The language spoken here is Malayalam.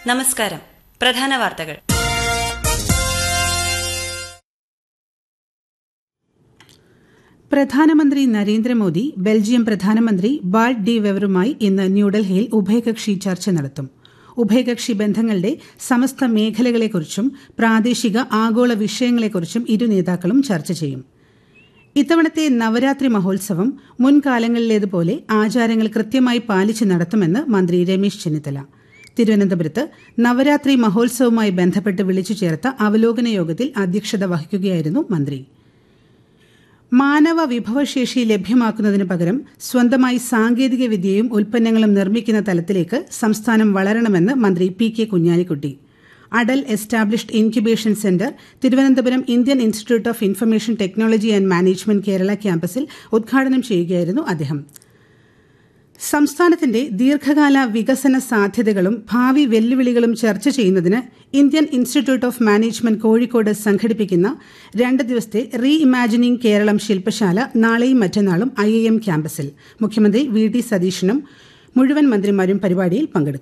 നമസ്കാരം പ്രധാന വാർത്തകൾ പ്രധാനമന്ത്രി നരേന്ദ്രമോദി ബെൽജിയം പ്രധാനമന്ത്രി ബാൾട്ട് ഡി വെവറുമായി ഇന്ന് ന്യൂഡൽഹിയിൽ ഉഭയകക്ഷി ചർച്ച നടത്തും ഉഭയകക്ഷി ബന്ധങ്ങളുടെ സമസ്ത മേഖലകളെക്കുറിച്ചും പ്രാദേശിക ആഗോള വിഷയങ്ങളെക്കുറിച്ചും ഇരു നേതാക്കളും ചർച്ച ചെയ്യും ഇത്തവണത്തെ നവരാത്രി മഹോത്സവം മുൻകാലങ്ങളിലേതുപോലെ ആചാരങ്ങൾ കൃത്യമായി പാലിച്ച് നടത്തുമെന്ന് മന്ത്രി രമേശ് ചെന്നിത്തല തിരുവനന്തപുരത്ത് നവരാത്രി മഹോത്സവവുമായി ബന്ധപ്പെട്ട് വിളിച്ചു ചേർത്ത അവലോകന യോഗത്തിൽ അധ്യക്ഷത വഹിക്കുകയായിരുന്നു മന്ത്രി മാനവ വിഭവശേഷി ലഭ്യമാക്കുന്നതിന് പകരം സ്വന്തമായി സാങ്കേതിക വിദ്യയും ഉൽപ്പന്നങ്ങളും നിർമ്മിക്കുന്ന തലത്തിലേക്ക് സംസ്ഥാനം വളരണമെന്ന് മന്ത്രി P K Kunhalikutty Atal established incubation centre Thiruvananthapuram Indian institute of information technology and management Kerala ക്യാമ്പസിൽ ഉദ്ഘാടനം ചെയ്യുകയായിരുന്നു അദ്ദേഹം സംസ്ഥാനത്തിന്റെ ദീർഘകാല വികസന സാധ്യതകളും ഭാവി വെല്ലുവിളികളും ചർച്ച ചെയ്യുന്നതിന് Indian institute of management Kozhikode സംഘടിപ്പിക്കുന്ന രണ്ട് ദിവസത്തെ റീ ഇമാജിനിംഗ് കേരളം ശില്പശാല നാളെയും മറ്റന്നാളും ഐ ക്യാമ്പസിൽ മുഖ്യമന്ത്രി വി ഡി സതീശനും മുഴുവൻ മന്ത്രിമാരും പരിപാടിയിൽ പങ്കെടുക്കും